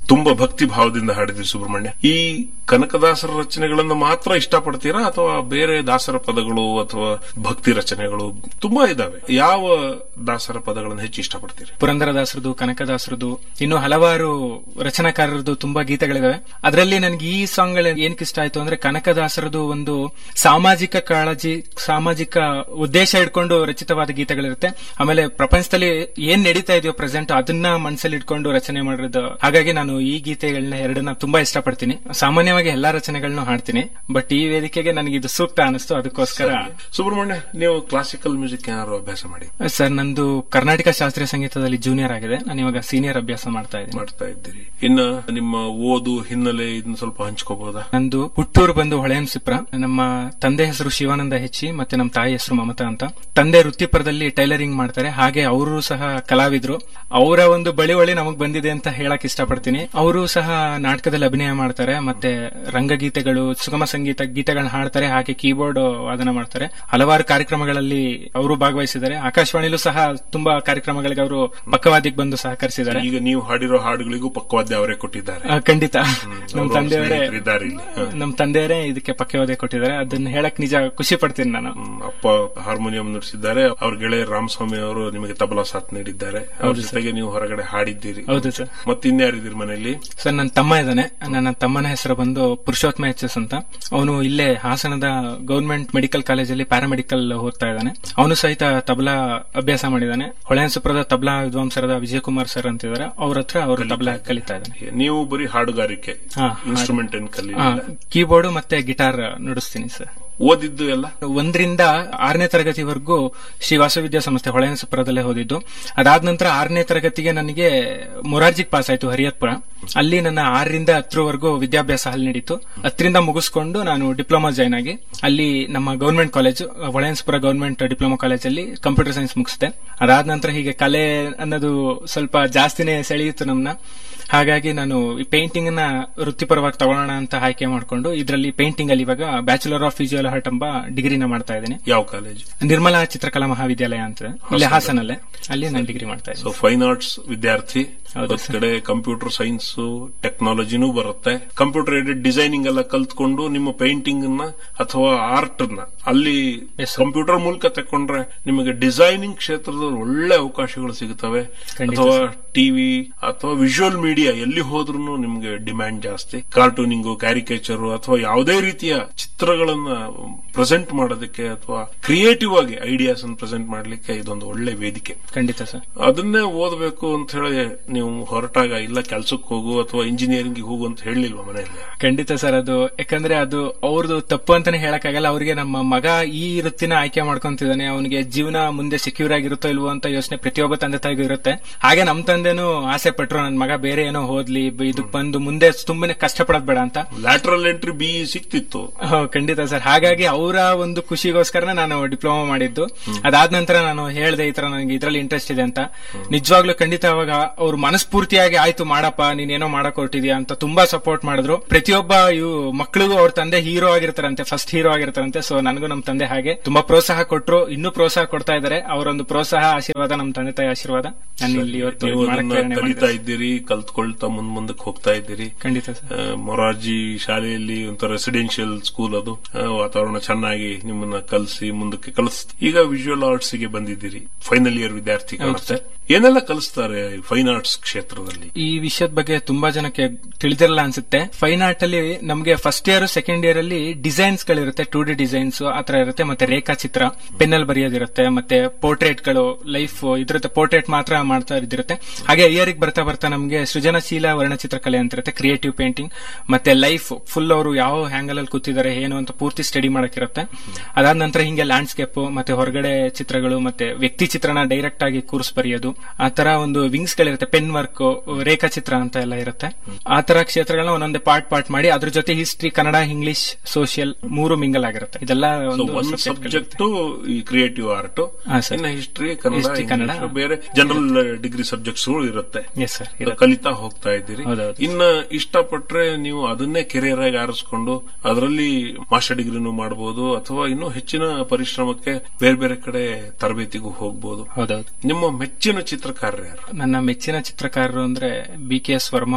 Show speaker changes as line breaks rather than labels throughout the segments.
ತುಂಬಾ ಭಕ್ತಿ ಭಾವದಿಂದ ಹಾಡಿದ್ರಿ ಸುಬ್ರಹ್ಮಣ್ಯ ಈ ಕನಕದಾಸರ ರಚನೆಗಳನ್ನು ಮಾತ್ರ ಇಷ್ಟಪಡ್ತೀರಾ ಅಥವಾ ಬೇರೆ ದಾಸರ ಪದಗಳು ಅಥವಾ ಭಕ್ತಿ ರಚನೆಗಳು ತುಂಬಾ ಇದಾವೆ ಯಾವ ದಾಸರ ಪದಗಳನ್ನು ಹೆಚ್ಚು ಇಷ್ಟಪಡ್ತೀರಿ
ಪುರಂದರದಾಸರದು ಕನಕದಾಸರದು ಇನ್ನು ಹಲವಾರು ರಚನಾಕಾರರದು ತುಂಬಾ ಗೀತೆಗಳಿದಾವೆ ಅದರಲ್ಲಿ ನನಗೆ ಈ ಸಾಂಗ್ ಏನಕ್ಕೆ ಇಷ್ಟ ಆಯ್ತು ಅಂದ್ರೆ ಕನಕದಾಸರದು ಒಂದು ಸಾಮಾಜಿಕ ಕಾಳಜಿ ಸಾಮಾಜಿಕ ಉದ್ದೇಶ ಇಟ್ಕೊಂಡು ರಚಿತವಾದ ಗೀತೆಗಳಿರುತ್ತೆ ಆಮೇಲೆ ಪ್ರಪಂಚದಲ್ಲಿ ಏನ್ ನಡೀತಾ ಇದೆಯೋ ಪ್ರೆಸೆಂಟ್ ಅದನ್ನ ಮನಸ್ಸಲ್ಲಿ ಇಟ್ಕೊಂಡು ರಚನೆ ಮಾಡಿರೋದು ಹಾಗಾಗಿ ನಾನು ಈ ಗೀತೆಗಳನ್ನ ಎರಡನ್ನ ತುಂಬಾ ಇಷ್ಟಪಡ್ತೀನಿ ಸಾಮಾನ್ಯವಾಗಿ ಎಲ್ಲಾ ರಚನೆಗಳನ್ನೂ ಹಾಡ್ತೀನಿ ಬಟ್ ಈ ವೇದಿಕೆಗೆ ನನಗೆ ಇದು ಸೂಕ್ತ ಅನಿಸ್ತು ಅದಕ್ಕೋಸ್ಕರ
ಸುಬ್ರಹ್ಮಣ್ಯ ನೀವು ಕ್ಲಾಸಿಕಲ್ ಮ್ಯೂಸಿಕ್ ಏನಾದ್ರು ಅಭ್ಯಾಸ ಮಾಡಿ
ಸರ್ ನಂದು ಕರ್ನಾಟಕ ಶಾಸ್ತ್ರೀಯ ಸಂಗೀತದಲ್ಲಿ ಜೂನಿಯರ್ ಆಗಿದೆ ನಾನು ಇವಾಗ ಸೀನಿಯರ್ ಅಭ್ಯಾಸ ಮಾಡ್ತಾ ಇದ್ದೀನಿ
ಮಾಡ್ತಾ ಇದ್ದೀರಿ ಇನ್ನ ನಿಮ್ಮ ಓದು ಹಿನ್ನೆಲೆ ಇದನ್ನ ಸ್ವಲ್ಪ ಹಂಚ್ಕೋಬಹುದಾ
ನಂದು ಹುಟ್ಟೂರು ಬಂದು ಹೊಳೆಯಂಸಿಪ್ರ ನಮ್ಮ ತಂದೆ ಹೆಸರು ಶಿವಾನಂದ ಹೆಚ್ಚಿ ಮತ್ತೆ ನಮ್ಮ ತಾಯಿ ಹೆಸರು ಮಮತಾ ಅಂತ ತಂದೆ ವೃತ್ತಿಪರದಲ್ಲಿ ಟೈಲರಿಂಗ್ ಮಾಡ್ತಾರೆ ಹಾಗೆ ಅವರು ಸಹ ಕಲಾವಿದ್ರು ಅವರ ಒಂದು ಬಳಿವಳಿ ನಮಗ್ ಬಂದಿದೆ ಅಂತ ಹೇಳಕ್ ಇಷ್ಟಪಡ್ತೀನಿ ಅವರು ಸಹ ನಾಟಕದಲ್ಲಿ ಅಭಿನಯ ಮಾಡ್ತಾರೆ ಮತ್ತೆ ರಂಗಗೀತೆಗಳು ಸುಗಮ ಸಂಗೀತ ಗೀತೆಗಳನ್ನ ಹಾಡ್ತಾರೆ ಹಾಗೆ ಕೀಬೋರ್ಡ್ ವಾದನ ಮಾಡ್ತಾರೆ ಹಲವಾರು ಕಾರ್ಯಕ್ರಮಗಳಲ್ಲಿ ಅವರು ಭಾಗವಹಿಸಿದ್ದಾರೆ ಆಕಾಶವಾಣಿಲೂ ಸಹ ತುಂಬಾ ಕಾರ್ಯಕ್ರಮಗಳಿಗೆ ಅವರು ಪಕ್ಕವಾದಿಗೆ ಬಂದು ಸಹಕರಿಸಿದ್ದಾರೆ
ಈಗ ನೀವು ಹಾಡಿರೋ ಹಾಡುಗಳಿಗೂ ಪಕ್ವಾದ್ಯ ಅವರೇ ಕೊಟ್ಟಿದ್ದಾರೆ
ಆ, ಖಂಡಿತ ನಮ್ಮ
ಅವ್ರ
ತಂದೆಯವರೇ
ಸ್ನೇಹಿತರಿದ್ದಾರೆ ಇಲ್ಲಿ ಹ.
ನಮ್ಮ ತಂದೆಯವರೇ ಇದಕ್ಕೆ ಪಕ್ಕವಾದೆ ಕೊಟ್ಟಿದ್ದಾರೆ ಅದನ್ನ ಹೇಳಕ್ ನಿಜ ಖುಷಿ ಪಡ್ತೀನಿ ನಾನು
ಹ್ಮ್, ಅಪ್ಪ ಹಾರ್ಮೋನಿಯಂ ನುಡಿಸಿದ್ದಾರೆ ಅವ್ರ ಗೆಳೆಯ ರಾಮಸ್ವಾಮಿ ಅವರು ನಿಮಗೆ ತಬಲಾ ಸಾಥ್ ನೀಡಿದ್ದಾರೆ ಅವ್ರ ಜೊತೆಗೆ ನೀವು ಹೊರಗಡೆ ಹಾಡಿದ್ದೀರಿ
ಹೌದು ಸರ್
ಮತ್ತೆ ಇನ್ಯಾರಿದ್ದೀರಿ ಮನೆಯಲ್ಲಿ
ಸರ್ ನನ್ನ ತಮ್ಮ ಇದ್ದಾನೆ ನನ್ನ ತಮ್ಮನ ಹೆಸರು ಬಂದು ಪುರುಷೋತ್ತಮ ಎಚ್ ಎಸ್ ಅಂತ ಅವನು ಇಲ್ಲೇ ಹಾಸನದ ಗೌರ್ಮೆಂಟ್ ಮೆಡಿಕಲ್ ಕಾಲೇಜಲ್ಲಿ ಪ್ಯಾರಾಮೆಡಿಕಲ್ ಓದ್ತಾ ಇದ್ದಾನೆ ಅವನು ಸಹಿತ ತಬಲಾ ಅಭ್ಯಾಸ ಮಾಡಿದ್ದಾನೆ ಹೊಳೆಯನ್ಸುಪುರದ ತಬಲಾ ವಿದ್ವಾಂಸರಾದ ವಿಜಯಕುಮಾರ್ ಸರ್ ಅಂತಿದ್ದಾರೆ ಅವ್ರ ಹತ್ರ ಅವರು ತಬಲಾ ಕಲಿತಾ ಇದ್ದಾನೆ
ನೀವು ಬರೀ ಹಾಡುಗಾರಿಕೆ
ಹಾ,
ಇನ್ಸ್ಟ್ರೂಮೆಂಟ್ ಏನ್ ಕಲಿ
ಕೀಬೋರ್ಡ್ ಮತ್ತೆ ಗಿಟಾರ್ ನುಡಿಸ್ತೀನಿ ಸರ್
ಓದಿದ್ದು ಎಲ್ಲ
ಒಂದರಿಂದ ಆರನೇ ತರಗತಿವರೆಗೂ ಶ್ರೀ ವಾಸವಿದ್ಯಾ ಸಂಸ್ಥೆ ಹೊಳೆಯನ್ಸುಪುರದಲ್ಲೇ ಓದಿದ್ದು ಅದಾದ ನಂತರ ಆರನೇ ತರಗತಿಗೆ ನನಗೆ ಮೊರಾರ್ಜಿಗ್ ಪಾಸ್ ಆಯ್ತು ಹರಿಹರ್ಪುರ ಅಲ್ಲಿ ನನ್ನ ಆರರಿಂದ ಹತ್ತರವರೆಗೂ ವಿದ್ಯಾಭ್ಯಾಸ ಅಲ್ಲಿ ನಡೀತು ಹತ್ತರಿಂದ ಮುಗಿಸ್ಕೊಂಡು ನಾನು ಡಿಪ್ಲೊಮಾ ಜಾಯ್ನ್ ಆಗಿ ಅಲ್ಲಿ ನಮ್ಮ government college Holenarasipura government diploma ಕಾಲೇಜಲ್ಲಿ ಕಂಪ್ಯೂಟರ್ ಸೈನ್ಸ್ ಮುಗಿಸಿದೆ ಅದಾದ ನಂತರ ಹೀಗೆ ಕಲೆ ಅನ್ನೋದು ಸ್ವಲ್ಪ ಜಾಸ್ತಿನೇ ಸೆಳೆಯಿತು ನಮ್ಮನ್ನ ಹಾಗಾಗಿ ನಾನು ಈ ಪೇಂಟಿಂಗ್ ನ ವೃತ್ತಿಪರವಾಗಿ ತಗೊಳ್ಳೋಣ ಅಂತ ಆಯ್ಕೆ ಮಾಡಿಕೊಂಡು ಇದರಲ್ಲಿ ಪೇಂಟಿಂಗ್ ಅಲ್ಲಿ ಇವಾಗ ಬ್ಯಾಚುಲರ್ ಆಫ್ ವಿಜುವಲ್ ಆರ್ಟ್ ಎಂಬ ಡಿಗ್ರಿನ ಮಾಡ್ತಾ ಇದ್ದೀನಿ
ಯಾವ ಕಾಲೇಜ್
ನಿರ್ಮಲಾ ಚಿತ್ರಕಲಾ ಮಹಾವಿದ್ಯಾಲಯ ಅಂತ ಇಲ್ಲಿ ಹಾಸನಲ್ಲೇ ಅಲ್ಲಿ ನಾನು ಡಿಗ್ರಿ ಮಾಡ್ತಾ ಇದ್ದೀನಿ
ಸೊ ಫೈನ್ ಆರ್ಟ್ಸ್ ವಿದ್ಯಾರ್ಥಿ
ಹೌದು
ಒಂದ್ ಕಡೆ ಕಂಪ್ಯೂಟರ್ ಸೈನ್ಸ್ ಟೆಕ್ನಾಲಜಿನೂ ಬರುತ್ತೆ ಕಂಪ್ಯೂಟರ್ ಏಡೆಡ್ ಡಿಸೈನಿಂಗ್ ಎಲ್ಲ ಕಲ್ತ್ಕೊಂಡು ನಿಮ್ಮ ಪೇಂಟಿಂಗ್ ನ ಅಥವಾ ಆರ್ಟ್ ನ ಅಲ್ಲಿ
Yes, sir.
ಕಂಪ್ಯೂಟರ್ ಮೂಲಕ ತಕೊಂಡ್ರೆ ನಿಮಗೆ ಡಿಸೈನಿಂಗ್ ಕ್ಷೇತ್ರದಲ್ಲಿ ಒಳ್ಳೆ ಅವಕಾಶಗಳು ಸಿಗುತ್ತವೆ
ಖಂಡಿತ,
ಅಥವಾ ಟಿವಿ ಅಥವಾ ವಿಜುವಲ್ ಮೀಡಿಯಾ ಎಲ್ಲಿ ಹೋದ್ರೂ ನಿಮ್ಗೆ ಡಿಮ್ಯಾಂಡ್ ಜಾಸ್ತಿ ಕಾರ್ಟೂನಿಂಗು ಕ್ಯಾರಿಕೇಚರ್ ಅಥವಾ ಯಾವುದೇ ರೀತಿಯ ಚಿತ್ರಗಳನ್ನ ಪ್ರೆಸೆಂಟ್ ಮಾಡೋದಕ್ಕೆ ಅಥವಾ ಕ್ರಿಯೇಟಿವ್ ಆಗಿ ಐಡಿಯಾಸ್ ಅನ್ನು ಪ್ರೆಸೆಂಟ್ ಮಾಡ್ಲಿಕ್ಕೆ ಇದೊಂದು ಒಳ್ಳೆ ವೇದಿಕೆ
ಖಂಡಿತ ಸರ್
ಅದನ್ನೇ ಓದಬೇಕು ಅಂತ ಹೇಳಿ ನೀವು ಹೊರಟಾಗ ಇಲ್ಲ ಕೆಲ್ಸಕ್ಕೆ ಹೋಗು ಅಥವಾ ಇಂಜಿನಿಯರಿಂಗ್ ಹೋಗು ಅಂತ ಹೇಳಿಲ್ವಾ ಮನೆಯಲ್ಲಿ
ಖಂಡಿತ ಸರ್ ಅದು ಯಾಕಂದ್ರೆ ಅದು ಅವ್ರದ್ದು ತಪ್ಪು ಅಂತಾನೆ ಹೇಳಕ್ಕಾಗಲ್ಲ ಅವ್ರಿಗೆ ನಮ್ಮ ಮಗ ಈ ವೃತ್ತಿನ ಆಯ್ಕೆ ಮಾಡ್ಕೊಂತಿದ್ದಾನೆ ಅವನಿಗೆ ಜೀವನ ಮುಂದೆ ಸೆಕ್ಯೂರ್ ಆಗಿರುತ್ತೋ ಇಲ್ವೋ ಅಂತ ಯೋಚನೆ ಪ್ರತಿಯೊಬ್ಬ ತಂದೆ ತಾಯಿಗೂ ಇರುತ್ತೆ ಹಾಗೆ ನಮ್ಮ ತಂದೆನೂ ಆಸೆ ಪಟ್ರು ನನ್ನ ಮಗ ಬೇರೆ ಏನೋ ಓದ್ಲಿ ಬ- ಇದಕ್ ಬಂದು ಮುಂದೆ ತುಂಬಾನೇ ಕಷ್ಟಪಡೋದ್ ಬೇಡ ಅಂತ
ಲ್ಯಾಟ್ರಲ್ ಎಂಟ್ರಿ ಬಿ ಸಿಕ್ತಿತ್ತು
ಹೋ, ಖಂಡಿತ ಸರ್ ಹಾಗಾಗಿ ಅವರ ಒಂದು ಖುಷಿಗೋಸ್ಕರ ನಾನು ಡಿಪ್ಲೊಮಾ ಮಾಡಿದ್ದು ಅದಾದ ನಂತರ ನಾನು ಹೇಳ್ದೆ ಈ ತರ ನನಗೆ ಇದ್ರಲ್ಲಿ ಇಂಟ್ರೆಸ್ಟ್ ಇದೆ ಅಂತ ನಿಜವಾಗ್ಲೂ ಖಂಡಿತ ಅವಾಗ ಅವ್ರು ಮನಸ್ಫೂರ್ತಿಯಾಗಿ ಆಯ್ತು ಮಾಡಪ್ಪ ನೀನೇನೋ ಮಾಡಕ್ ಹೊರಟಿದ್ಯಾ ಅಂತ ತುಂಬಾ ಸಪೋರ್ಟ್ ಮಾಡಿದ್ರು ಪ್ರತಿಯೊಬ್ಬ ಇವು ಮಕ್ಕಳಿಗೂ ಅವ್ರ ತಂದೆ ಹೀರೋ ಆಗಿರ್ತಾರಂತೆ ಫಸ್ಟ್ ಹೀರೋ ಆಗಿರ್ತಾರಂತೆ ಸೊ ನನಗೂ ನಮ್ಮ ತಂದೆ ಹಾಗೆ ತುಂಬಾ ಪ್ರೋತ್ಸಾಹ ಕೊಟ್ರು ಇನ್ನೂ ಪ್ರೋತ್ಸಾಹ ಕೊಡ್ತಾ ಇದ್ದಾರೆ ಅವರೊಂದು ಪ್ರೋತ್ಸಾಹ ಆಶೀರ್ವಾದ ನಮ್ಮ ತಂದೆ ತಾಯಿ ಆಶೀರ್ವಾದ ನಾನು ಇಲ್ಲಿ ಇವತ್ತು
ನೀವು
ಇದ್ ಮಾಡಕ್
ಅದನ್ನ
ಪ್ರೇರಣೆ
ಕಲಿತಾ
ಮಾಡಿದೆ.
ಇದ್ದೀರಿ ಕಲ್ತ್ಕೊಳ್ತಾ ಮುಂದ್ ಮುಂದಕ್ಕೆ ಹೋಗ್ತಾ ಇದ್ದೀರಿ
ಖಂಡಿತ ಸರ್
ಆ, ಮೊರಾರ್ಜಿ ಶಾಲೆಯಲ್ಲಿ ಒಂಥರ ರೆಸಿಡೆನ್ಷಿಯಲ್ ಸ್ಕೂಲ್ ಅದು ಆ, ವಾತಾವರಣ ಚೆನ್ನಾಗಿ ನಿಮ್ಮನ್ನ ಕಲಿಸಿ ಮುಂದಕ್ಕೆ ಕಲಿಸ್ ಈಗ ವಿಜುವಲ್ ಆರ್ಟ್ಸ್ ಗೆ ಬಂದಿದ್ದೀರಿ ಫೈನಲ್ ಇಯರ್ ವಿದ್ಯಾರ್ಥಿ ಕಾಣುತ್ತೆ ಏನೆಲ್ಲ ಕಲಿಸ್ತಾರೆ ಫೈನ್ ಆರ್ಟ್ಸ್ ಕ್ಷೇತ್ರದಲ್ಲಿ
ಈ ವಿಷಯದ ಬಗ್ಗೆ ತುಂಬಾ ಜನಕ್ಕೆ ತಿಳಿದಿರಲ್ಲ ಅನ್ಸುತ್ತೆ ಫೈನ್ ಆರ್ಟ್ ಅಲ್ಲಿ ನಮಗೆ ಫಸ್ಟ್ ಇಯರ್ ಸೆಕೆಂಡ್ ಇಯರ್ ಅಲ್ಲಿ ಡಿಸೈನ್ಸ್ ಗಳಿರುತ್ತೆ ಟೂ ಡಿ ಡಿಸೈನ್ಸ್ ಆತರ ಇರುತ್ತೆ ಮತ್ತೆ ರೇಖಾಚಿತ್ರ ಪೆನ್ನಲ್ಲಿ ಬರೆಯೋದಿರುತ್ತೆ ಮತ್ತೆ ಪೋರ್ಟ್ರೇಟ್ ಗಳು ಲೈಫ್ ಇದಿರುತ್ತೆ ಪೋರ್ಟ್ರೇಟ್ ಮಾತ್ರ ಮಾಡ್ತಾ ಇದಿರುತ್ತೆ ಹಾಗೆ ಇಯರ್ ಬರ್ತಾ ಬರ್ತಾ ನಮಗೆ ಸೃಜನಶೀಲ ವರ್ಣಚಿತ್ರಕಲೆ ಅಂತ ಇರುತ್ತೆ ಕ್ರಿಯೇಟಿವ್ ಪೇಂಟಿಂಗ್ ಮತ್ತೆ ಲೈಫ್ ಫುಲ್ ಅವರು ಯಾವ ಹ್ಯಾಂಗಲ್ ಅಲ್ಲಿ ಕೂತಿದ್ದಾರೆ ಏನು ಅಂತ ಪೂರ್ತಿ ಸ್ಟಡಿ ಮಾಡಕ್ಕಿರುತ್ತೆ ಅದಾದ ನಂತರ ಹಿಂಗೆ ಲ್ಯಾಂಡ್ಸ್ಕೇಪ್ ಮತ್ತೆ ಹೊರಗಡೆ ಚಿತ್ರಗಳು ಮತ್ತೆ ವ್ಯಕ್ತಿ ಚಿತ್ರಣ ಡೈರೆಕ್ಟ್ ಆಗಿ ಕೂರ್ಸ್ ಬರೆಯೋದು ಆ ತರ ಒಂದು ವಿಂಗ್ಸ್ ಗಳಿರುತ್ತೆ ಪೆನ್ ವರ್ಕ್ ರೇಖಾಚಿತ್ರ ಅಂತ ಎಲ್ಲ ಇರುತ್ತೆ ಆ ತರ ಕ್ಷೇತ್ರಗಳನ್ನ ಒಂದೊಂದೇ ಪಾರ್ಟ್ ಪಾರ್ಟ್ ಮಾಡಿ ಅದ್ರ ಜೊತೆ ಹಿಸ್ಟ್ರಿ ಕನ್ನಡ ಇಂಗ್ಲಿಷ್ ಸೋಷಿಯಲ್ ಮೂರು ಮಿಂಗಲ್ ಆಗಿರುತ್ತೆ ಇದೆಲ್ಲ ಒಂದು
ಒಂದು
subject ಗಳಿರುತ್ತೆ.
ಸಬ್ಜೆಕ್ಟ್ ಈ ಕ್ರಿಯೇಟಿವ್ ಆರ್ಟ್
ಹಾ, sir.
ಇನ್ನು history Kannada
History, Kannada.
English, ಬೇರೆ ಜನರಲ್ ಡಿಗ್ರಿ ಸಬ್ಜೆಕ್ಟ್ಸ್ ಇರುತ್ತೆ
ಎಸ್ ಸರ್
ಅದು ಕಲಿತಾ ಹೋಗ್ತಾ ಇದ್ದೀರಿ
ಹೌದೌದು.
ಇನ್ನ ಇಷ್ಟಪಟ್ರೆ ನೀವು ಅದನ್ನೇ ಕೆರಿಯರ್ ಆಗಿ ಆರಿಸ್ಕೊಂಡು ಅದರಲ್ಲಿ ಮಾಸ್ಟರ್ ಡಿಗ್ರಿನೂ ಮಾಡಬಹುದು ಅಥವಾ ಇನ್ನೂ ಹೆಚ್ಚಿನ ಪರಿಶ್ರಮಕ್ಕೆ ಬೇರೆ ಬೇರೆ ಕಡೆ ತರಬೇತಿಗೂ ಹೋಗ್ಬೋದು
ಹೌದೌದು
ನಿಮ್ಮ ಮೆಚ್ಚಿನ ಚಿತ್ರಕಾರರು ಯಾರು
ನನ್ನ ಮೆಚ್ಚಿನ ಚಿತ್ರಕಾರರು ಅಂದ್ರೆ ಬಿ ಕೆ ಎಸ್ ವರ್ಮಾ ಅವರು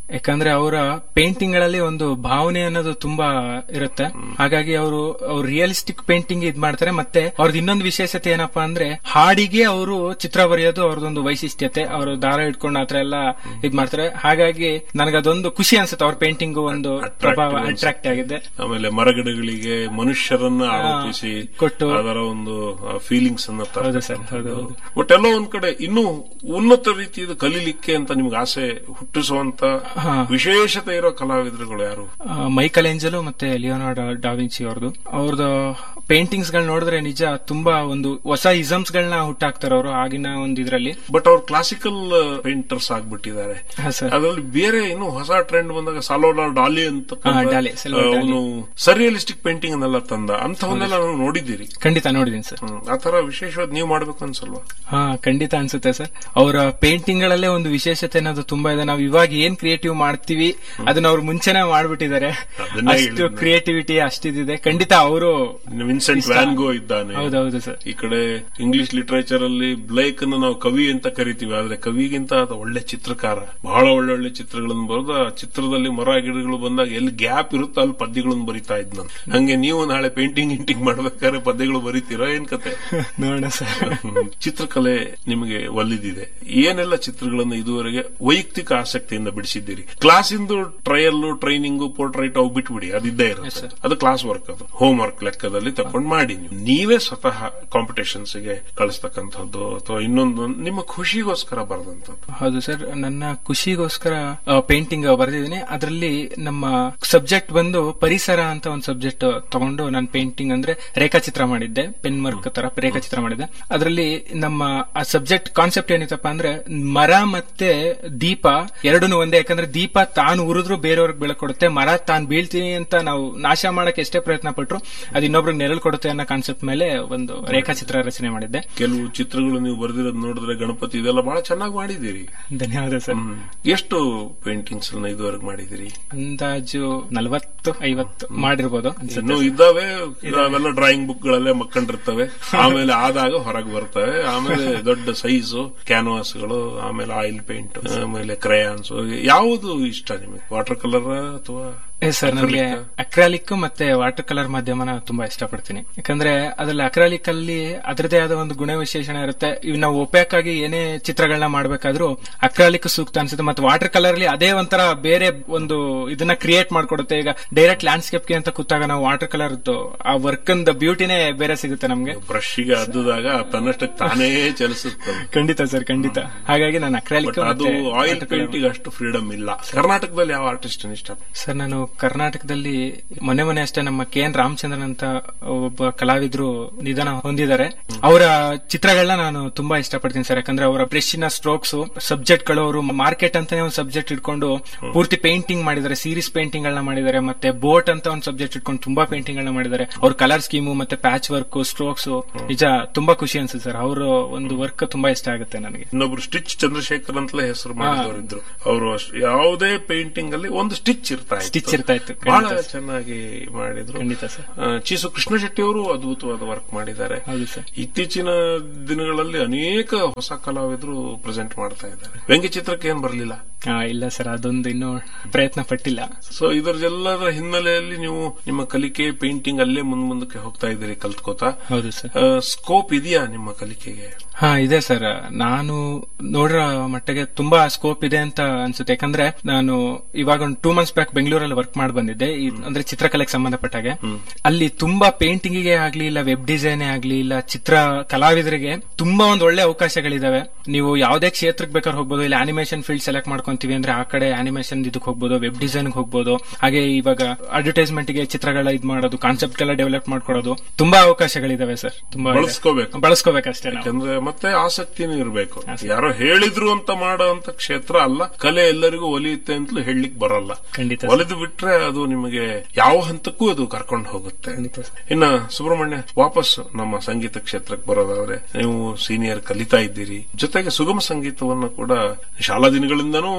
ಯಾಕಂದ್ರೆ ಅವರ ಪೇಂಟಿಂಗ್ ಗಳಲ್ಲಿ ಒಂದು ಭಾವನೆ ಅನ್ನೋದು ತುಂಬಾ ಇರುತ್ತೆ ಹಾಗಾಗಿ ಅವರು ಅವ್ರು ರಿಯಲಿಸ್ಟಿಕ್ ಪೇಂಟಿಂಗ್ ಇದ್ ಮಾಡ್ತಾರೆ ಮತ್ತೆ ಅವ್ರದ್ದು ಇನ್ನೊಂದು ವಿಶೇಷತೆ ಏನಪ್ಪಾ ಅಂದ್ರೆ ಹಾಡಿಗೆ ಅವರು ಚಿತ್ರ ಬರೆಯೋದು ಅವ್ರದೊಂದು ವೈಶಿಷ್ಟ್ಯತೆ ಅವರು ದಾರ ಇಟ್ಕೊಂಡು ಆತರ ಎಲ್ಲ ಇದ್ ಮಾಡ್ತಾರೆ ಹಾಗಾಗಿ ನನಗದೊಂದು ಖುಷಿ ಅನ್ಸುತ್ತೆ ಅವ್ರ ಪೇಂಟಿಂಗ್ ಒಂದು ಪ್ರಭಾವ
Attractive
ಅಟ್ರಾಕ್ಟ್ ಆಗಿದೆ
ಆಮೇಲೆ ಮರಗಿಡಗಳಿಗೆ ಮನುಷ್ಯರನ್ನ ಆರೋಪಿಸಿ
ಕೊಟ್ಟು
ಅದರ ಒಂದು ಫೀಲಿಂಗ್ಸ್ ಅನ್ನ ತರ್ತಕ್ಕಂಥದ್ದು.
ಹೌದು ಸರ್, ಹೌದು, ಹೌದು.
ಬಟ್ ಎಲ್ಲೋ ಒಂದ್ ಕಡೆ ಇನ್ನೂ ಉನ್ನತ ರೀತಿಯ ಕಲೀಲಿಕ್ಕೆ ಅಂತ ನಿಮ್ಗೆ ಆಸೆ ಹುಟ್ಟಿಸುವಂತ
ಹಾ.
ವಿಶೇಷತೆ ಇರೋ ಕಲಾವಿದರುಗಳು ಯಾರು
ಮೈಕಲ್ ಏಂಜಲು ಮತ್ತೆ ಲಿಯೋನಾರ್ಡೋ ಡಾವಿನ್ಸಿ ಅವ್ರದ್ದು ಅವ್ರದ್ದು ಪೇಂಟಿಂಗ್ಸ್ ಗಳು ನೋಡಿದ್ರೆ ನಿಜ ತುಂಬಾ ಒಂದು ಹೊಸ ಇಸಮ್ಸ್ ಗಳನ್ನ ಹುಟ್ಟಾಕ್ತಾರೆ ಅವರು ಆಗಿನ ಒಂದು ಇದ್ರಲ್ಲಿ
ಬಟ್ ಅವ್ರು ಕ್ಲಾಸಿಕಲ್ ಪೇಂಟರ್ಸ್ ಆಗ್ಬಿಟ್ಟಿದ್ದಾರೆ
ಹಾ ಸರ್
ಅದರಲ್ಲಿ ಬೇರೆ ಇನ್ನು ಹೊಸ ಟ್ರೆಂಡ್ ಬಂದಾಗ ಸಾಲೋಡಾರ್ ಡಾಲಿ ಅಂತ
ಹಾ, ಡಾಲಿ, Salvador Dali.
ಅವನು ಸರಿಯಲಿಸ್ಟಿಕ್ ಪೇಂಟಿಂಗ್ ಅನ್ನೆಲ್ಲ ತಂದ ಅಂತವನ್ನೆಲ್ಲ ನಾವು ನೋಡಿದ್ದೀರಿ
ಖಂಡಿತ ನೋಡಿದೀನಿ ಸರ್
ಹ್ಮ್. ಆ ತರ ವಿಶೇಷವಾದ ನೀವು ಮಾಡ್ಬೇಕು ಅನ್ಸಲ್ವಾ
ಹಾ ಖಂಡಿತ ಅನ್ಸುತ್ತೆ ಸರ್ ಅವರ ಪೇಂಟಿಂಗ್ ಗಳಲ್ಲೇ ಒಂದು ವಿಶೇಷತೆ ಅನ್ನೋದು ತುಂಬಾ ಇದೆ ನಾವು ಇವಾಗ ಏನ್ ಕ್ರಿಯೇಟಿವ್ ಮಾಡ್ತೀವಿ ಅದನ್ನ ಅವ್ರು ಮುಂಚೆನೆ ಮಾಡ್ಬಿಟ್ಟಿದ್ದಾರೆ
ಅದನ್ನೇ
ಅಷ್ಟು
ಹೇಳಿದ್ದು ನಾನು.
ಕ್ರಿಯೇಟಿವಿಟಿ ಅಷ್ಟಿದೆ ಖಂಡಿತ ಅವರು
ವಿನ್ಸೆಂಟ್ ವ್ಯಾನ್ಗೋ ಇದ್ದಾನೆ
ಹೌದೌದು ಸರ್
ಈ ಕಡೆ ಇಂಗ್ಲಿಷ್ ಲಿಟರೇಚರ್ ಅಲ್ಲಿ ಬ್ಲೈಕ್ ಅನ್ನು ನಾವು ಕವಿ ಅಂತ ಕರಿತೀವಿ ಆದ್ರೆ ಕವಿಗಿಂತ ಆತ ಒಳ್ಳೆ ಚಿತ್ರಕಾರ ಬಹಳ ಒಳ್ಳೆ ಒಳ್ಳೆ ಚಿತ್ರಗಳನ್ನು ಬರೆದು ಆ ಚಿತ್ರದಲ್ಲಿ ಮರ ಗಿಡಗಳು ಬಂದಾಗ ಎಲ್ಲಿ ಗ್ಯಾಪ್ ಇರುತ್ತೋ ಅಲ್ಲಿ ಪದ್ಯಗಳನ್ನು ಬರಿತಾ ಇದ್ ನಾನು ಹಂಗೆ ನೀವು ನಾಳೆ ಪೇಂಟಿಂಗ್ ಗಿಂಟಿಂಗ್ ಮಾಡ್ಬೇಕಾದ್ರೆ ಪದ್ಯಗಳು ಬರೀತೀರಾ ಏನ್ ಕತೆ
ನೋಡೋಣ ಸರ್
ಹ್ಮ್. ಚಿತ್ರಕಲೆ ನಿಮಗೆ ಒಲಿದಿದೆ ಏನೆಲ್ಲ ಚಿತ್ರಗಳನ್ನು ಇದುವರೆಗೆ ವೈಯಕ್ತಿಕ ಆಸಕ್ತಿಯಿಂದ ಬಿಡಿಸಿದ್ದೀರಿ ಕ್ಲಾಸಿಂದು ಟ್ರಯಲ್ ಟ್ರೈನಿಂಗ್ ಪೋರ್ಟ್ರೈಟ್ ಅವು ಬಿಟ್ಬಿಡಿ ಅದಿದ್ದೇ ಇರುತ್ತೆ ಅದು ಕ್ಲಾಸ್ ವರ್ಕ್ ಅದು ಹೋಮ್ ವರ್ಕ್ ಲೆಕ್ಕದಲ್ಲಿ ತಕೊಂಡು ಮಾಡಿ ನೀವು ನೀವೇ ಸ್ವತಃ ಕಾಂಪಿಟೇಷನ್ಸ್ ಗೆ ಕಳಿಸ್ತಕ್ಕಂಥದ್ದು ಅಥವಾ ಇನ್ನೊಂದು ನಿಮ್ಮ ಖುಷಿಗೋಸ್ಕರ ಬರೆದಂಥದ್ದು
ಹೌದು ಸರ್ ನನ್ನ ಖುಷಿಗೋಸ್ಕರ ಪೇಂಟಿಂಗ್ ಬರೆದಿದ್ದೀನಿ ಅದರಲ್ಲಿ ನಮ್ಮ ಸಬ್ಜೆಕ್ಟ್ ಬಂದು ಪರಿಸರ ಅಂತ ಒಂದು ಸಬ್ಜೆಕ್ಟ್ ತಗೊಂಡು ನಾನು ಪೇಂಟಿಂಗ್ ಅಂದ್ರೆ ರೇಖಾಚಿತ್ರ ಮಾಡಿದ್ದೆ ಪೆನ್ ವರ್ಕ್ ತರ ರೇಖಾಚಿತ್ರ ಮಾಡಿದ್ದೆ ಅದರಲ್ಲಿ ನಮ್ಮ ಆ ಸಬ್ಜೆಕ್ಟ್ ಕಾನ್ಸೆಪ್ಟ್ ಏನಿತ್ತಪ್ಪ ಅಂದ್ರೆ ಮರ ಮತ್ತೆ ದೀಪ ಎರಡೂ ಒಂದೇ ಯಾಕಂದ್ರೆ ದೀಪ ತಾನು ಉರಿದ್ರು ಬೇರೆಯವ್ರಿಗೆ ಬೆಳಕು ಕೊಡುತ್ತೆ ಮರ ತಾನು ಬೀಳ್ತೀನಿ ಅಂತ ನಾವು ನಾಶ ಮಾಡಕ್ಕೆ ಎಷ್ಟೇ ಪ್ರಯತ್ನ ಪಟ್ರು ಅದು ಇನ್ನೊಬ್ರಿಗೆ ನೆರಳು ಕೊಡುತ್ತೆ ಅನ್ನೋ ಕಾನ್ಸೆಪ್ಟ್ ಮೇಲೆ ಒಂದು ರೇಖಾಚಿತ್ರ ರಚನೆ ಮಾಡಿದ್ದೆ
ಕೆಲವು ಚಿತ್ರಗಳು ನೀವು ಬರೆದಿರೋದು ನೋಡಿದ್ರೆ ಗಣಪತಿ ಇದೆಲ್ಲ ಬಹಳ ಚೆನ್ನಾಗಿ ಮಾಡಿದ್ದೀರಿ
ಧನ್ಯವಾದ ಸರ್
ಹ್ಮ್. ಎಷ್ಟು ಪೇಂಟಿಂಗ್ಸ್ ಅನ್ನ ಇದುವರೆಗೆ ಮಾಡಿದಿರಿ
ಅಂದಾಜು ನಲವತ್ತು ಐವತ್ತು ಮಾಡಿರ್ಬೋದು ಅನ್ಸುತ್ತೆ
ಇನ್ನು ಇದ್ದಾವೆ ಅವೆಲ್ಲ ಡ್ರಾಯಿಂಗ್ ಬುಕ್ ಗಳಲ್ಲೇ ಮಕ್ಕಂಡಿರ್ತವೆ ಆಮೇಲೆ ಆದಾಗ ಹೊರಗೆ ಬರ್ತವೆ ಆಮೇಲೆ ದೊಡ್ಡ ಸೈಜು ಕ್ಯಾನ್ವಾಸ್ಗಳು ಆಮೇಲೆ ಆಯಿಲ್ ಪೇಂಟ್ ಆಮೇಲೆ ಕ್ರಯಾನ್ಸ್ ಯಾವುದು ಇಷ್ಟ ನಿಮಗೆ ವಾಟರ್ ಕಲರ್ ಅಥವಾ
ಎಸ್ ಸರ್ ನನಗೆ
Acrylic?
ಅಕ್ರಾಲಿಕ್ ಮತ್ತೆ ವಾಟರ್ ಕಲರ್ ಮಾಧ್ಯಮನ ತುಂಬಾ ಇಷ್ಟಪಡ್ತೀನಿ ಯಾಕಂದ್ರೆ ಅದ್ರಲ್ಲಿ ಅಕ್ರಾಲಿಕ್ ಅಲ್ಲಿ ಅದರದೇ ಆದ ಒಂದು ಗುಣ ವಿಶೇಷಣ ಇರುತ್ತೆ ಇವ್ ನಾವು ಒಪ್ಯಾಕ್ ಆಗಿ ಏನೇ ಚಿತ್ರಗಳನ್ನ ಮಾಡ್ಬೇಕಾದ್ರೂ ಅಕ್ರಾಲಿಕ್ ಸೂಕ್ತ ಅನ್ಸುತ್ತೆ ಮತ್ತೆ ವಾಟರ್ ಕಲರ್ ಅಲ್ಲಿ ಅದೇ ಒಂಥರ ಬೇರೆ ಒಂದು ಇದನ್ನ ಕ್ರಿಯೇಟ್ ಮಾಡ್ಕೊಡುತ್ತೆ ಈಗ ಡೈರೆಕ್ಟ್ ಲ್ಯಾಂಡ್ಸ್ಕೇಪ್ ಅಂತ ಕೂತಾಗ ನಾವು ವಾಟರ್ ಕಲರ್ ಆ ವರ್ಕ್ ಬ್ಯೂಟಿನೇ ಬೇರೆ ಸಿಗುತ್ತೆ ನಮ್ಗೆ
ಬ್ರಷ್ ಗೆ ಅದ್ದಾಗ ತನ್ನಷ್ಟಕ್ಕೆ ತಾನೇ ಚಲಿಸುತ್ತದೆ
ಖಂಡಿತ ಸರ್ ಖಂಡಿತ ಹಾಗಾಗಿ ನಾನು ಅಕ್ರಾಲಿಕ್
ಬಟ್ ಅದು ಆಯಿಲ್ ಪೇಂಟಿಂಗ್ ಅಷ್ಟು ಫ್ರೀಡಮ್ ಇಲ್ಲ ಕರ್ನಾಟಕದಲ್ಲಿ ಯಾವ ಆರ್ಟಿಸ್ಟ್ ಇಷ್ಟ
ಸರ್ ನಾನು ಕರ್ನಾಟಕದಲ್ಲಿ ಮೊನ್ನೆ ಮೊನ್ನೆ ಅಷ್ಟೇ ನಮ್ಮ ಕೆ ಎನ್ ರಾಮಚಂದ್ರನ್ ಅಂತ ಒಬ್ಬ ಕಲಾವಿದ್ರು ನಿಧನ ಹೊಂದಿದ್ದಾರೆ ಅವರ ಚಿತ್ರಗಳನ್ನ ನಾನು ತುಂಬಾ ಇಷ್ಟಪಡ್ತೀನಿ ಸರ್ ಯಾಕಂದ್ರೆ ಅವರ ಬ್ರಷಿನ ಸ್ಟ್ರೋಕ್ಸ್ ಸಬ್ಜೆಕ್ಟ್ ಗಳು ಅವರು ಮಾರ್ಕೆಟ್ ಅಂತಾನೆ ಒಂದು ಸಬ್ಜೆಕ್ಟ್ ಇಟ್ಕೊಂಡು ಪೂರ್ತಿ ಪೇಂಟಿಂಗ್ ಮಾಡಿದ್ದಾರೆ ಸೀರೀಸ್ ಪೇಂಟಿಂಗ್ ಗಳನ್ನ ಮಾಡಿದ್ದಾರೆ ಮತ್ತೆ ಬೋಟ್ ಅಂತ ಒಂದು ಸಬ್ಜೆಕ್ಟ್ ಇಟ್ಕೊಂಡು ತುಂಬಾ ಪೇಂಟಿಂಗ್ ಗಳನ್ನ ಮಾಡಿದ್ದಾರೆ ಅವ್ರ ಕಲರ್ ಸ್ಕೀಮು ಮತ್ತೆ ಪ್ಯಾಚ್ ವರ್ಕ್ ಸ್ಟ್ರೋಕ್ಸ್ ನಿಜ ತುಂಬಾ ಖುಷಿ ಅನ್ಸುತ್ತೆ ಸರ್ ಅವರ ಒಂದು ವರ್ಕ್ ತುಂಬಾ ಇಷ್ಟ ಆಗುತ್ತೆ ನನಗೆ
ಇನ್ನೊಬ್ರು ಸ್ಟಿಚ್ ಚಂದ್ರಶೇಖರ್ ಅಂತಲೇ ಹೆಸರು ಮಾಡಿದವರಿದ್ರು ಅವರು ಯಾವುದೇ ಪೇಂಟಿಂಗ್ ಅಲ್ಲಿ ಒಂದು ಸ್ಟಿಚ್ ಇರ್ತಾ ಇತ್ತು.
ಸ್ಟಿಚ್ ಇರ್ತಾ ಇತ್ತು
ಬಹಳ
ಖಂಡಿತ ಸರ್.
ಚೆನ್ನಾಗಿ ಮಾಡಿದ್ರು
ಖಂಡಿತ ಸರ್
ಆ, ಚೀಸು ಕೃಷ್ಣ ಶೆಟ್ಟಿ ಅವರು ಅದ್ಭುತವಾದ ವರ್ಕ್ ಮಾಡಿದ್ದಾರೆ
ಹೌದು ಸರ್
ಇತ್ತೀಚಿನ ದಿನಗಳಲ್ಲಿ ಅನೇಕ ಹೊಸ ಕಲಾವಿದರು ಪ್ರೆಸೆಂಟ್ ಮಾಡ್ತಾ ಇದ್ದಾರೆ ವ್ಯಂಗ್ಯಚಿತ್ರಕ್ಕೆ ಏನ್ ಬರಲಿಲ್ಲ
ಆ, ಇಲ್ಲ ಸರ್ ಅದೊಂದು ಇನ್ನೂ ಪ್ರಯತ್ನ ಪಟ್ಟಿಲ್ಲ
ಸೊ ಇದರದೆಲ್ಲದರ ಹಿನ್ನೆಲೆಯಲ್ಲಿ ನೀವು ನಿಮ್ಮ ಕಲಿಕೆ ಪೇಂಟಿಂಗ್ ಅಲ್ಲೇ ಮುಂದ್ ಮುಂದಕ್ಕೆ ಹೋಗ್ತಾ ಇದ್ದೀರಿ ಕಲ್ತ್ಕೋತಾ
ಹೌದು ಸರ್
ಸ್ಕೋಪ್ ಇದೆಯಾ ನಿಮ್ಮ ಕಲಿಕೆಗೆ
ಹಾ ಇದೆ ಸರ್ ನಾನು ನೋಡಿರೋ ಮಟ್ಟಿಗೆ ತುಂಬಾ ಸ್ಕೋಪ್ ಇದೆ ಅಂತ ಅನ್ಸುತ್ತೆ ಯಾಕಂದ್ರೆ ನಾನು ಇವಾಗ ಒಂದು ಟೂ ಮಂತ್ಸ್ ಬ್ಯಾಕ್ ಬೆಂಗಳೂರಲ್ಲಿ ವರ್ಕ್ ಮಾಡಿ ಬಂದಿದ್ದೆ ಈ- ಅಂದ್ರೆ ಚಿತ್ರಕಲೆಗೆ ಸಂಬಂಧಪಟ್ಟಾಗೆ ಅಲ್ಲಿ ತುಂಬಾ ಪೇಂಟಿಂಗ್ ಗೆ ಆಗ್ಲಿ ಇಲ್ಲ ವೆಬ್ ಡಿಸೈನ್ ಆಗ್ಲಿ ಇಲ್ಲ ಚಿತ್ರ ಕಲಾವಿದರಿಗೆ ತುಂಬಾ ಒಂದು ಒಳ್ಳೆ ಅವಕಾಶಗಳಿದಾವೆ ನೀವು ಯಾವುದೇ ಕ್ಷೇತ್ರಕ್ಕೆ ಬೇಕಾದ್ರೆ ಹೋಗ್ಬೋದು ಇಲ್ಲ ಅನಿಮೇಷನ್ ಫೀಲ್ಡ್ ಸೆಲೆಕ್ಟ್ ಮಾಡ್ಕೊಂತೀವಿ ಅಂದ್ರೆ ಆ ಕಡೆ ಅನಿಮೇಷನ್ ಇದಕ್ಕೆ ಹೋಗ್ಬೋದು ವೆಬ್ ಡಿಸೈನ್ ಹೋಗ್ಬೋದು ಹಾಗೆ ಇವಾಗ ಅಡ್ವರ್ಟೈಸ್ಮೆಂಟ್ ಗೆ ಚಿತ್ರಗಳ ಇದ್ ಮಾಡೋದು ಕಾನ್ಸೆಪ್ಟ್ ಎಲ್ಲ ಡೆವಲಪ್ ಮಾಡ್ಕೊಡೋದು ತುಂಬಾ ಅವಕಾಶಗಳಿದಾವೆ ಸರ್ ತುಂಬಾ ಇದೆ.
ಬಳಸ್ಕೋಬೇಕು
ಬಳಸ್ಕೋಬೇಕಷ್ಟೇ ನಾವು
ಯಾಕಂದ್ರೆ ಮತ್ತೆ ಆಸಕ್ತಿನೂ ಇರಬೇಕು ಯಾರೋ ಹೇಳಿದ್ರು ಅಂತ ಮಾಡೋ ಅಂತ ಕ್ಷೇತ್ರ ಅಲ್ಲ ಕಲೆ ಎಲ್ಲರಿಗೂ ಒಲಿಯುತ್ತೆ ಅಂತಲೂ ಹೇಳಲಿಕ್ಕೆ ಬರಲ್ಲ
ಖಂಡಿತ ಸರ್.
ಒಲಿದು ಬಿಟ್ರೆ ಅದು ನಿಮಗೆ ಯಾವ ಹಂತಕ್ಕೂ ಅದು ಕರ್ಕೊಂಡು ಹೋಗುತ್ತೆ
ಖಂಡಿತ ಸರ್.
ಇನ್ನ ಸುಬ್ರಹ್ಮಣ್ಯ ವಾಪಸ್ ನಮ್ಮ ಸಂಗೀತ ಕ್ಷೇತ್ರಕ್ಕೆ ಬರೋದಾದ್ರೆ ನೀವು ಸೀನಿಯರ್ ಕಲಿತಾ ಇದ್ದೀರಿ ಜೊತೆಗೆ ಸುಗಮ ಸಂಗೀತವನ್ನು ಕೂಡ ಶಾಲಾ ದಿನಗಳಿಂದನೂ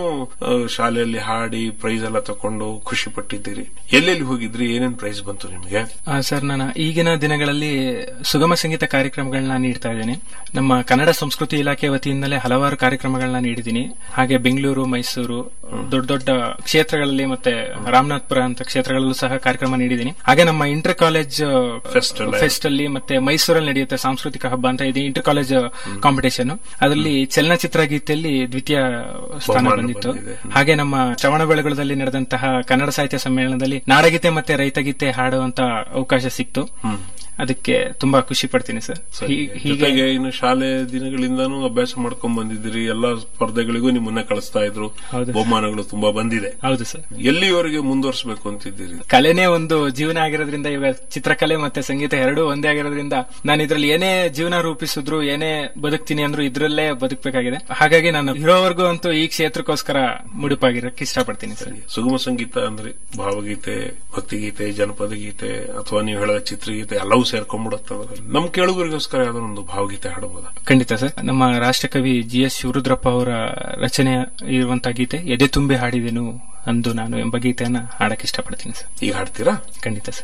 ಆ, ಶಾಲೆಯಲ್ಲಿ ಹಾಡಿ ಪ್ರೈಸ್ ಎಲ್ಲ ತಕೊಂಡು ಖುಷಿ ಪಟ್ಟಿದ್ದೀರಿ ಎಲ್ಲೆಲ್ಲಿ ಹೋಗಿದ್ರಿ ಏನೇನ್ ಪ್ರೈಸ್ ಬಂತು ನಿಮಗೆ
ಆ, ಸರ್ ನಾನು ಈಗಿನ ದಿನಗಳಲ್ಲಿ ಸುಗಮ ಸಂಗೀತ ಕಾರ್ಯಕ್ರಮಗಳನ್ನ ನೀಡ್ತಾ ಇದ್ದೀನಿ ನಮ್ಮ ಕನ್ನಡ ಸಂಸ್ಕೃತಿ ಇಲಾಖೆ ವತಿಯಿಂದಲೇ ಹಲವಾರು ಕಾರ್ಯಕ್ರಮಗಳನ್ನ ನೀಡಿದ್ದೀನಿ ಹಾಗೆ ಬೆಂಗಳೂರು ಮೈಸೂರು ದೊಡ್ಡ ದೊಡ್ಡ ಕ್ಷೇತ್ರಗಳಲ್ಲಿ ಮತ್ತೆ ರಾಮನಾಥ್ಪುರ ಅಂತ ಕ್ಷೇತ್ರಗಳಲ್ಲೂ ಸಹ ಕಾರ್ಯಕ್ರಮ ನೀಡಿದ್ದೀನಿ ಹಾಗೆ ನಮ್ಮ ಇಂಟರ್ ಕಾಲೇಜ್
Fest ಅಲ್ಲ?
ಫೆಸ್ಟ್ ಅಲ್ಲಿ ಮತ್ತೆ ಮೈಸೂರಲ್ಲಿ ನಡೆಯುತ್ತೆ ಸಾಂಸ್ಕೃತಿಕ ಹಬ್ಬ ಅಂತ ಇದೆ ಇಂಟರ್ ಕಾಲೇಜ್ ಕಾಂಪಿಟೇಷನ್ ಅದರಲ್ಲಿ ಚಲನಚಿತ್ರ ಗೀತೆಯಲ್ಲಿ ದ್ವಿತೀಯ ಸ್ಥಾನ
ಬಹುಮಾನ
ಬಂದಿತ್ತು
ಬಂದಿದೆ.
ಹಾಗೆ ನಮ್ಮ ಶ್ರವಣಬೆಳಗೊಳದಲ್ಲಿ ನಡೆದಂತಹ ಕನ್ನಡ ಸಾಹಿತ್ಯ ಸಮ್ಮೇಳನದಲ್ಲಿ ನಾಡಗೀತೆ ಮತ್ತೆ ರೈತಗೀತೆ ಹಾಡುವಂತ ಅವಕಾಶ ಸಿಕ್ತು ಅದಕ್ಕೆ ತುಂಬಾ ಖುಷಿ ಪಡ್ತೀನಿ ಸರ್
ಸರಿ.
ಹೀ- ಹೀಗೆ
ಜೊತೆಗೆ ಇನ್ನು ಶಾಲೆ ದಿನಗಳಿಂದಾನು ಅಭ್ಯಾಸ ಮಾಡ್ಕೊಂಡ್ ಬಂದಿದ್ದೀರಿ ಎಲ್ಲಾ ಸ್ಪರ್ಧೆಗಳಿಗೂ ನಿಮ್ಮನ್ನ ಕಳಿಸ್ತಾ ಇದ್ರು
ಹೌದು.
ಬಹುಮಾನಗಳು ತುಂಬಾ ಬಂದಿದೆ
ಹೌದು ಸರ್
ಎಲ್ಲಿವರೆಗೆ ಮುಂದುವರಿಸಬೇಕು ಅಂತಿದ್ದೀರಿ
ಕಲೆನೇ ಒಂದು ಜೀವನ ಆಗಿರೋದ್ರಿಂದ ಇವಾಗ ಚಿತ್ರಕಲೆ ಮತ್ತೆ ಸಂಗೀತ ಎರಡೂ ಒಂದೇ ಆಗಿರೋದ್ರಿಂದ ನಾನು ಇದ್ರಲ್ಲಿ ಏನೇ ಜೀವನ ರೂಪಿಸಿದ್ರು ಏನೇ ಬದುಕ್ತೀನಿ ಅಂದ್ರೂ ಇದ್ರಲ್ಲೇ ಬದುಕಬೇಕಾಗಿದೆ ಹಾಗಾಗಿ ನಾನು ಇರೋವರೆಗೂ ಅಂತೂ ಈ ಕ್ಷೇತ್ರಕ್ಕೋಸ್ಕರ ಮುಡುಪಾಗಿರಕ್ಕೆ ಇಷ್ಟಪಡ್ತೀನಿ ಸರ್
ಸುಗಮ ಸಂಗೀತ ಅಂದ್ರೆ ಭಾವಗೀತೆ ಭಕ್ತಿಗೀತೆ ಜನಪದ ಗೀತೆ ಅಥವಾ ನೀವು ಹೇಳಿದ ಚಿತ್ರಗೀತೆ ಎಲ್ಲವೂ ಸೇರ್ಕೊಂಡ್ಬಿಡುತ್ತೆ ನಮ್ ಕೇಳುಗರಿಗೋಸ್ಕರ ಯಾವ್ದೋ ಒಂದು ಭಾವಗೀತೆ ಹಾಡಬಹುದಾ
ಖಂಡಿತ ಸರ್ ನಮ್ಮ ರಾಷ್ಟ್ರಕವಿ ಜಿ ಎಸ್ ಶಿವರುದ್ರಪ್ಪ ಅವರ ರಚನೆ ಇರುವಂತಹ ಗೀತೆ ಎದೆ ತುಂಬಿ ಹಾಡಿದೆನು ಅಂದು ನಾನು ಎಂಬ ಗೀತೆಯನ್ನ ಹಾಡಕ್ಕೆ ಇಷ್ಟಪಡ್ತೀನಿ ಸರ್
ಈಗ ಹಾಡ್ತೀರಾ
ಖಂಡಿತ ಸರ್